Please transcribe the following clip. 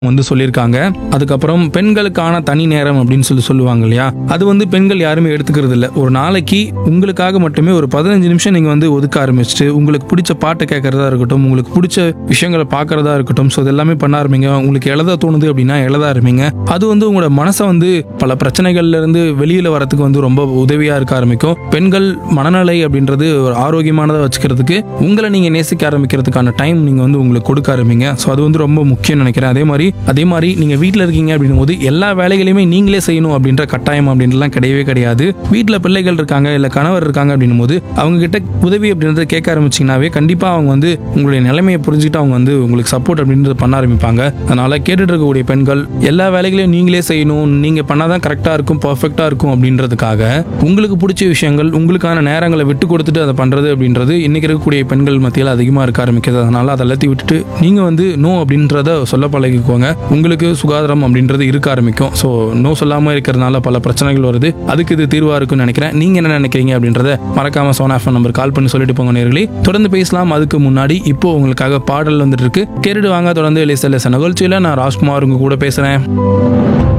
வந்து சொல்லியிருக்காங்க அதுக்கப்புறம் பெண்களுக்கான தனி நேரம் அப்படின்னு சொல்லி சொல்லுவாங்க இல்லையா அது வந்து பெண்கள் யாருமே எடுத்துக்கிறது இல்லை ஒரு நாளைக்கு உங்களுக்காக மட்டுமே ஒரு பதினஞ்சு நிமிஷம் நீங்கள் வந்து ஒதுக்க ஆரம்பிச்சுட்டு உங்களுக்கு பிடிச்ச பாட்டை கேட்கறதா இருக்கட்டும் உங்களுக்கு பிடிச்ச விஷயங்களை பார்க்கறதா இருக்கட்டும் ஸோ இது எல்லாமே பண்ண ஆரம்பிங்க உங்களுக்கு எழுத தோணுது அப்படின்னா எழுத ஆரம்பிங்க அது வந்து உங்களோட மனசை வந்து பல பிரச்சனைகள்ல இருந்து வெளியில வரதுக்கு வந்து ரொம்ப உதவியா இருக்க ஆரம்பிக்கும் பெண்கள் மனநிலை அப்படின்றது ஒரு ஆரோக்கியமானதை வச்சுக்கிறதுக்கு உங்களை நீங்க நேசிக்க ஆரம்பிக்கிறதுக்கான டைம் நீங்க வந்து உங்களுக்கு கொடுக்க ஆரம்பிங்க ஸோ அது வந்து ரொம்ப முக்கியம் நினைக்கிறேன் அதே மாதிரி அதே மாதிரி நீங்க வீட்டில் இருக்கீங்க அப்படின்னும் போது எல்லா வேலைகளையுமே நீங்களே செய்யணும் அப்படின்ற கட்டாயம் அப்படின்றலாம் கிடையவே கிடையாது வீட்டில் பிள்ளைகள் இருக்காங்க இல்லை கணவர் இருக்காங்க அப்படின்னும் போது அவங்க கிட்ட உதவி அப்படின்றத கேட்க ஆரம்பிச்சிங்கனாவே கண்டிப்பா அவங்க வந்து உங்களுடைய நிலைமையை புரிஞ்சுட்டு அவங்க வந்து உங்களுக்கு சப்போர்ட் அப்படின்றத பண்ண ஆரம்பிப்பாங்க அதனால கேட்டுட்டு இருக்கக்கூடிய பெண்கள் எல்லா வேலைகளையும் நீங்களே செய்யணும் நீங்க பண்ணாதான் கரெக்டா இருக்கும் பர்ஃபெக்டா இருக்கும் அப்படின்றதுக்காக உங்களுக்கு பிடிச்ச விஷயங்கள் உங்களுக்கான நேரங்களை விட்டு கொடுத்துட்டு அதை பண்றது அப்படின்றது இன்னைக்கு இருக்கக்கூடிய பெண்கள் மத்தியில் அதிகமாக இருக்க ஆரம்பிக்கிறது அதனால அதை எல்லாத்தையும் விட்டுட்டு நீங்க வந்து நோ அப்படின்றத சொல்ல பழகிக்கோங்க உங்களுக்கு சுகாதாரம் அப்படின்றது இருக்க ஆரம்பிக்கும் ஸோ நோ சொல்லாம இருக்கிறதுனால பல பிரச்சனைகள் வருது அதுக்கு இது தீர்வா இருக்கும்னு நினைக்கிறேன் நீங்க என்ன நினைக்கிறீங்க அப்படின்றத மறக்காம சோனா ஃபோன் நம்பர் கால் பண்ணி சொல்லிட்டு போங்க நேர்களே தொடர்ந்து பேசலாம் அதுக்கு முன்னாடி இப்போ உங்களுக்காக பாடல் வந்துட்டு இருக்கு கேட்டுட்டு வாங்க தொடர்ந்து லேச லேச நிகழ்ச்சியில நான் ராஜ்குமார் உங்க கூட பேசுறேன்